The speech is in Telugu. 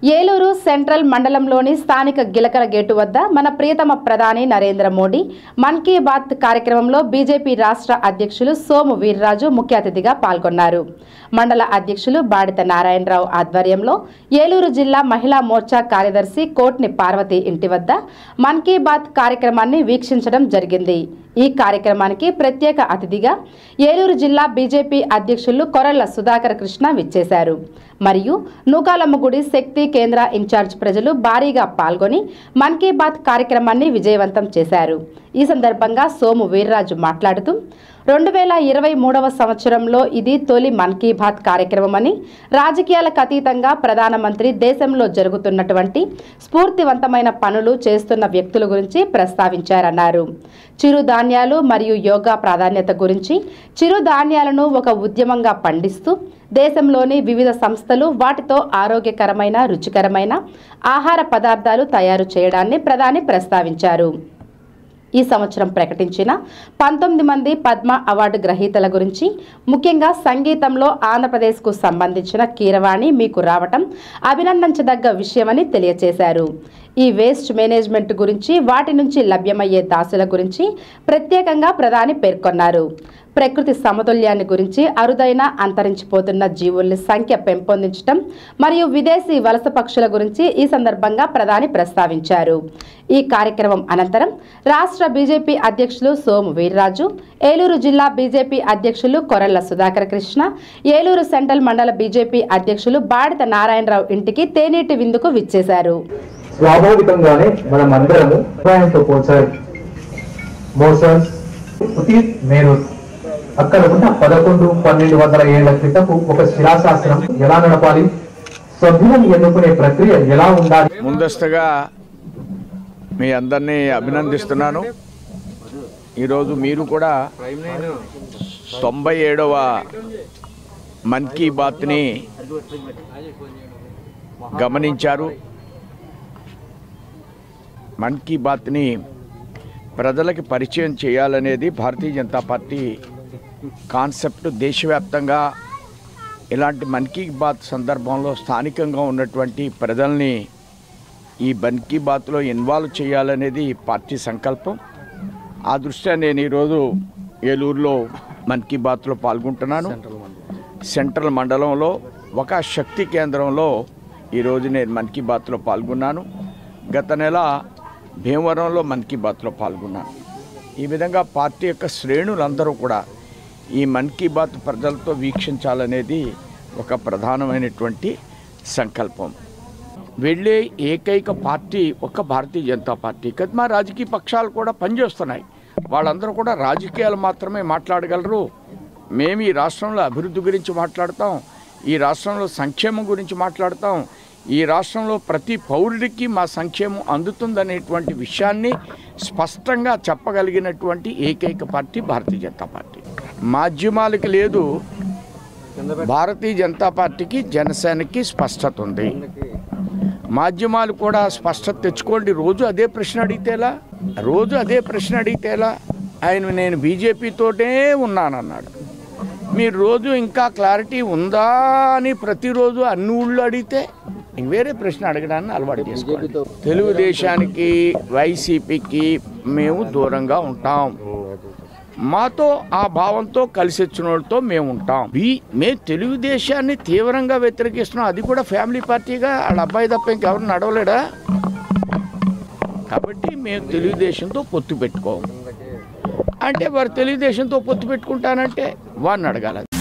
ఏలూరు సెంట్రల్ మండలంలోని స్థానిక గిలకల గేటు వద్ద మన ప్రియతమ ప్రధాని నరేంద్ర మోడీ మన్ కీ బాత్ కార్యక్రమంలో బీజేపీ రాష్ట్ర అధ్యక్షులు సోము వీర్రాజు ముఖ్య అతిథిగా పాల్గొన్నారు మండల అధ్యక్షులు బాడిత నారాయణరావు ఆధ్వర్యంలో ఏలూరు జిల్లా మహిళా మోర్చా కార్యదర్శి కోట్ని పార్వతి ఇంటి వద్ద మన్ కీ బాత్ కార్యక్రమాన్ని వీక్షించడం జరిగింది ఈ కార్యక్రమానికి ప్రత్యేక అతిథిగా ఏలూరు జిల్లా బీజేపీ అధ్యక్షులు కొరళ్ల సుధాకర్ కృష్ణ విచ్చేశారు మరియు నూకాలమ్మగుడి శక్తి కేంద్ర ఇన్ఛార్జ్ ప్రజలు భారీగా పాల్గొని మన్ కీ బాత్ కార్యక్రమాన్ని విజయవంతం చేశారు ఈ సందర్భంగా సోము వీర్రాజు మాట్లాడుతూ రెండు వేల ఇరవై మూడవ సంవత్సరంలో ఇది తొలి మన్ కీ బాత్ కార్యక్రమమని రాజకీయాలకు అతీతంగా ప్రధానమంత్రి దేశంలో జరుగుతున్నటువంటి స్ఫూర్తివంతమైన పనులు చేస్తున్న వ్యక్తుల గురించి ప్రస్తావించారన్నారు చిరుధాన్యాలు మరియు యోగా ప్రాధాన్యత గురించి చిరుధాన్యాలను ఒక ఉద్యమంగా పండిస్తూ దేశంలోని వివిధ సంస్థలు వాటితో ఆరోగ్యకరమైన రుచికరమైన ఆహార పదార్థాలు తయారు చేయడాన్ని ప్రధాని ప్రస్తావించారు ఈ సంవత్సరం ప్రకటించిన పంతొమ్మిది మంది పద్మ అవార్డు గ్రహీతల గురించి ముఖ్యంగా సంగీతంలో ఆంధ్రప్రదేశ్కు సంబంధించిన కీరవాణి మీకు రావటం అభినందించదగ్గ విషయమని తెలియజేశారు ఈ వేస్ట్ మేనేజ్మెంట్ గురించి వాటి నుంచి లభ్యమయ్యే దాసుల గురించి ప్రత్యేకంగా ప్రధాని పేర్కొన్నారు ప్రకృతి సమతుల్యాన్ని గురించి అరుదైన అంతరించిపోతున్న జీవుల్ని సంఖ్య పెంపొందించడం మరియు విదేశీ వలస పక్షుల గురించి ఈ సందర్భంగా ప్రధాని ప్రస్తావించారు ఈ కార్యక్రమం అనంతరం రాష్ట్ర బీజేపీ అధ్యక్షులు సోము వీర్రాజు ఏలూరు జిల్లా బీజేపీ అధ్యక్షులు కొరళ్ల సుధాకర్ కృష్ణ ఏలూరు సెంట్రల్ మండల బీజేపీ అధ్యక్షులు బాడిత నారాయణరావు ఇంటికి తేనీటి విందుకు విచ్చేశారు స్వాభావికంగానే మనం అందరము అభిప్రాయంతో పోల్చాలి మోషన్స్ పుతి మేరు అక్కడ ఉన్న పదకొండు పన్నెండు వందల ఏళ్ల క్రితపు ఒక శిలాశాస్త్రం ఎలా నడపాలి సభ్యులను ఎన్నుకునే ప్రక్రియ ఎలా ఉండాలి ముందస్తుగా మీ అందరినీ అభినందిస్తున్నాను ఈరోజు మీరు కూడా తొంభై ఏడవ మన్ కీ బాత్ని గమనించారు మన్ కీ బాత్ని ప్రజలకి పరిచయం చేయాలనేది భారతీయ జనతా పార్టీ కాన్సెప్ట్ దేశవ్యాప్తంగా ఇలాంటి మన్ కీ బాత్ సందర్భంలో స్థానికంగా ఉన్నటువంటి ప్రజల్ని ఈ మన్ కీ బాత్లో ఇన్వాల్వ్ చేయాలనేది పార్టీ సంకల్పం ఆ దృష్ట్యా నేను ఈరోజు ఏలూరులో మన్ కీ బాత్లో పాల్గొంటున్నాను సెంట్రల్ మండలంలో ఒక శక్తి కేంద్రంలో ఈరోజు నేను మన్ కీ బాత్లో పాల్గొన్నాను గత నెల భీమవరంలో మన్ కీ బాత్లో పాల్గొన్నాను ఈ విధంగా పార్టీ యొక్క శ్రేణులందరూ కూడా ఈ మన్ కీ బాత్ ప్రజలతో వీక్షించాలనేది ఒక ప్రధానమైనటువంటి సంకల్పం వెళ్ళే ఏకైక పార్టీ ఒక భారతీయ జనతా పార్టీ కదా మా రాజకీయ పక్షాలు కూడా పనిచేస్తున్నాయి వాళ్ళందరూ కూడా రాజకీయాలు మాత్రమే మాట్లాడగలరు మేము ఈ రాష్ట్రంలో అభివృద్ధి గురించి మాట్లాడతాం ఈ రాష్ట్రంలో సంక్షేమం గురించి మాట్లాడతాం ఈ రాష్ట్రంలో ప్రతి పౌరుడికి మా సంక్షేమం అందుతుందనేటువంటి విషయాన్ని స్పష్టంగా చెప్పగలిగినటువంటి ఏకైక పార్టీ భారతీయ జనతా పార్టీ మాధ్యమాలకి లేదు భారతీయ జనతా పార్టీకి జనసేనకి స్పష్టత ఉంది మాధ్యమాలు కూడా స్పష్టత తెచ్చుకోండి రోజు అదే ప్రశ్న అడిగితేలా రోజు అదే ప్రశ్న అడిగితేలా ఆయన నేను బీజేపీతోటే ఉన్నానన్నాడు మీరు రోజు ఇంకా క్లారిటీ ఉందా అని ప్రతిరోజు అన్ని ఊళ్ళో అడిగితే ఇంక వేరే ప్రశ్న అడగడాన్ని అలవాటు చేసుకోండి తెలుగుదేశానికి వైసీపీకి మేము దూరంగా ఉంటాం మాతో ఆ భావంతో కలిసి వచ్చిన వాళ్ళతో మేము ఉంటాం బి మేము తెలుగుదేశాన్ని తీవ్రంగా వ్యతిరేకిస్తున్నాం అది కూడా ఫ్యామిలీ పార్టీగా వాళ్ళ అబ్బాయి తప్ప ఇంకెవరు నడవలేడా కాబట్టి మేము తెలుగుదేశంతో పొత్తు పెట్టుకోము అంటే వారు తెలుగుదేశంతో పొత్తు పెట్టుకుంటానంటే వారిని అడగాలి